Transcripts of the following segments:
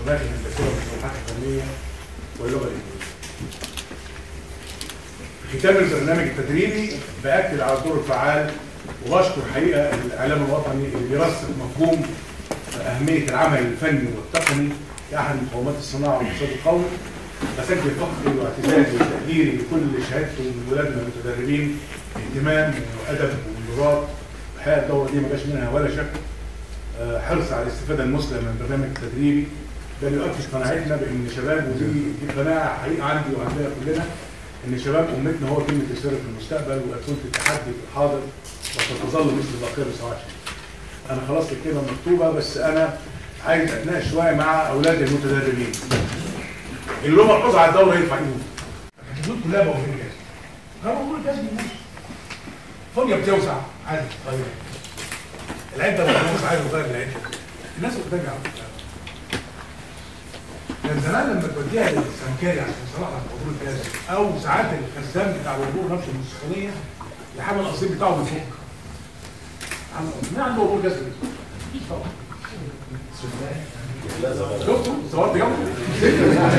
الرسومات الهندسيه والمصطلحات الفنيه واللغه الانجليزيه. ختام البرنامج التدريبي باكد على الدور الفعال وبشكر حقيقه الاعلام الوطني اللي بيرسخ مفهوم اهميه العمل الفني والتقني كاحد مقومات الصناعه والاقتصاد القومي بسجل فخري واعتزازي وتقديري لكل شهادته من ولادنا المتدربين اهتمام وادب وانضباط الحقيقه الدوره دي ما جاش منها ولا شك آه، حرص على الاستفاده المثلى من البرنامج التدريبي ده يؤكد قناعتنا بان شباب ودي دي قناعه حقيقه عندي وعندنا كلنا ان شباب امتنا هو كلمه السر في المستقبل واسئله التحدي في الحاضر وستظل مثل باقي سواء انا خلاص الكلمه مكتوبه بس انا عايز اتناقش شويه مع اولاد المتدربين اللي له ملحوظه على الدوره يرفع ايده الحدود كلها بقوا في الجاز غير موضوع الجاز بيموت فوبيا بتوسع عادي طيب العده بتوسع عادي وغير العده الناس بترجع كان زمان لما توديها للسمكري عشان يصلح لك موضوع الجاز او ساعات الخزان بتاع الوضوء نفسه من السخونيه يحمل الاصيل بتاعه بيفك مين عنده وضوء جاز طبعا شفتوا صورت جنبه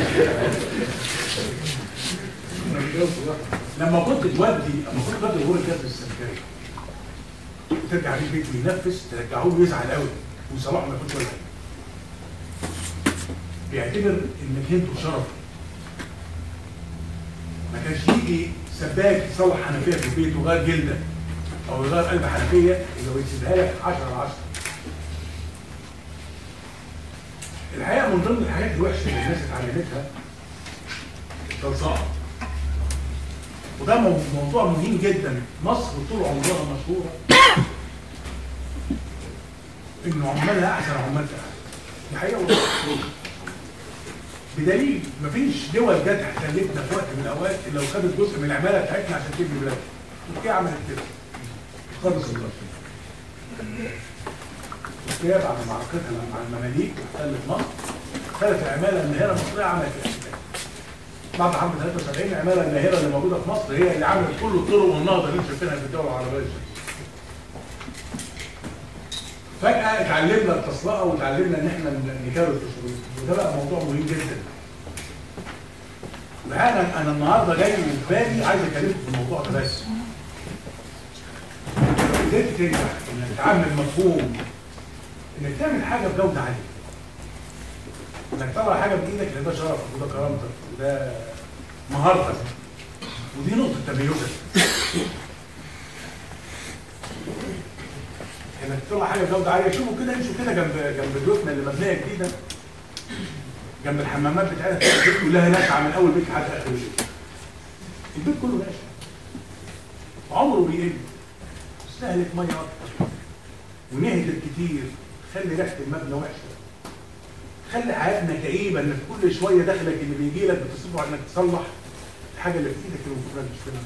لما كنت تودي لما كنت تودي الغور الجاز للسمكري ترجع بيه البيت وينفس ترجعه له يزعل قوي وصلاح ما يكونش ولا حاجه بيعتبر ان مهنته شرف ما كانش يجي سباك يصلح حنفيه في البيت ويغير جلده او يغير قلب حنفيه اللي بيسيبها لك 10 على 10 الحقيقه من ضمن الحاجات الوحشه اللي الناس اتعلمتها التلصقه وده مو- موضوع مهم جدا مصر طول عمرها مشهوره ان عمالها احسن عمال في العالم دي حقيقه والله. بدليل مفيش دول جت احتلتنا في وقت من الاوقات الا لو خدت جزء من العماله بتاعتنا عشان تبني بلادها تركيا عملت كده خلص الوقت تركيا بعد معركتها مع المماليك واحتلت مصر خدت العماله الناهره المصريه عملت كده بعد حرب 73 العماله الناهره اللي موجوده في مصر هي اللي عملت كل الطرق والنهضه اللي انتم شايفينها في الدول العربيه دي. فجأة اتعلمنا التصلقة واتعلمنا ان احنا نكرر التصوير وده بقى موضوع مهم جدا. وانا انا النهارده جاي من بالي عايز اكلمكم في الموضوع ده بس. ازاي تنجح انك تعمل مفهوم انك تعمل حاجه بجوده عاليه. انك تطلع حاجه بايدك لان ده شرفك وده كرامتك وده مهارتك ودي نقطه تميزك. انك تطلع حاجه بجوده عاليه شوفوا كده امشوا كده جنب جنب بيوتنا اللي مبنيه جديده جنب الحمامات بتاعتها تلاقي البيت كلها ناشعه من اول بيت لحد اخر بيت البيت كله ناشع عمره بيقل استهلك ميه اكتر ونهدر كتير خلي ريحه المبنى وحشه خلي حياتنا كئيبه انك كل شويه دخلك اللي بيجي لك بتصرفه على انك تصلح الحاجه اللي في ايدك اللي المفروض انك تشتريها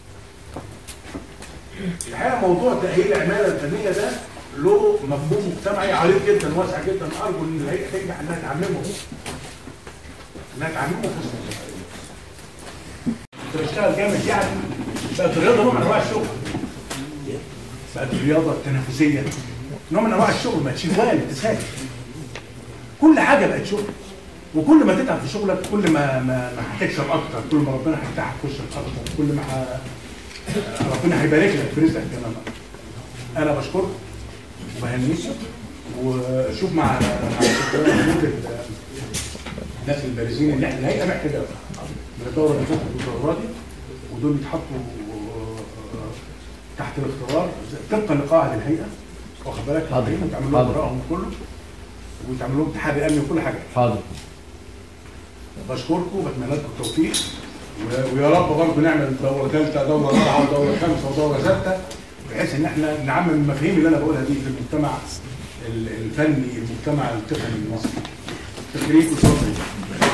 الحقيقه موضوع تاهيل العماله الفنيه ده له مفهوم مجتمعي عريض جدا واسع جدا ارجو ان الهيئه تنجح انها تعممه انها تعممه في مصر. بتشتغل جامد يعني بقت الرياضه نوع من انواع الشغل بقت الرياضه التنافسيه نوع من انواع الشغل ما شغال تسافر كل حاجه بقت شغل وكل ما تتعب في شغلك كل ما ما, ما هتكسب اكتر كل ما ربنا هيفتحك وشك اكتر كل ما ه... ربنا هيبارك لك في رزقك كمان انا بشكرك وبهنيك وشوف مع مع وجود الناس البارزين اللي احنا الهيئه محتاجه من الدوره اللي فاتت والدوره دي ودول يتحطوا تحت الاختبار طبقا لقواعد الهيئه واخد بالك حاضر. وتعمل لهم حاضر. براءهم كله وتعمل لهم تحدي امني وكل حاجه حاضر بشكركم وبتمنى لكم التوفيق و- ويا رب برضه نعمل دوره ثالثه دوره رابعه ودوره خامسه ودوره سادسه بحيث ان احنا نعمم المفاهيم اللي انا بقولها دي في المجتمع ال- الفني المجتمع التقني المصري. تكريم وشكرا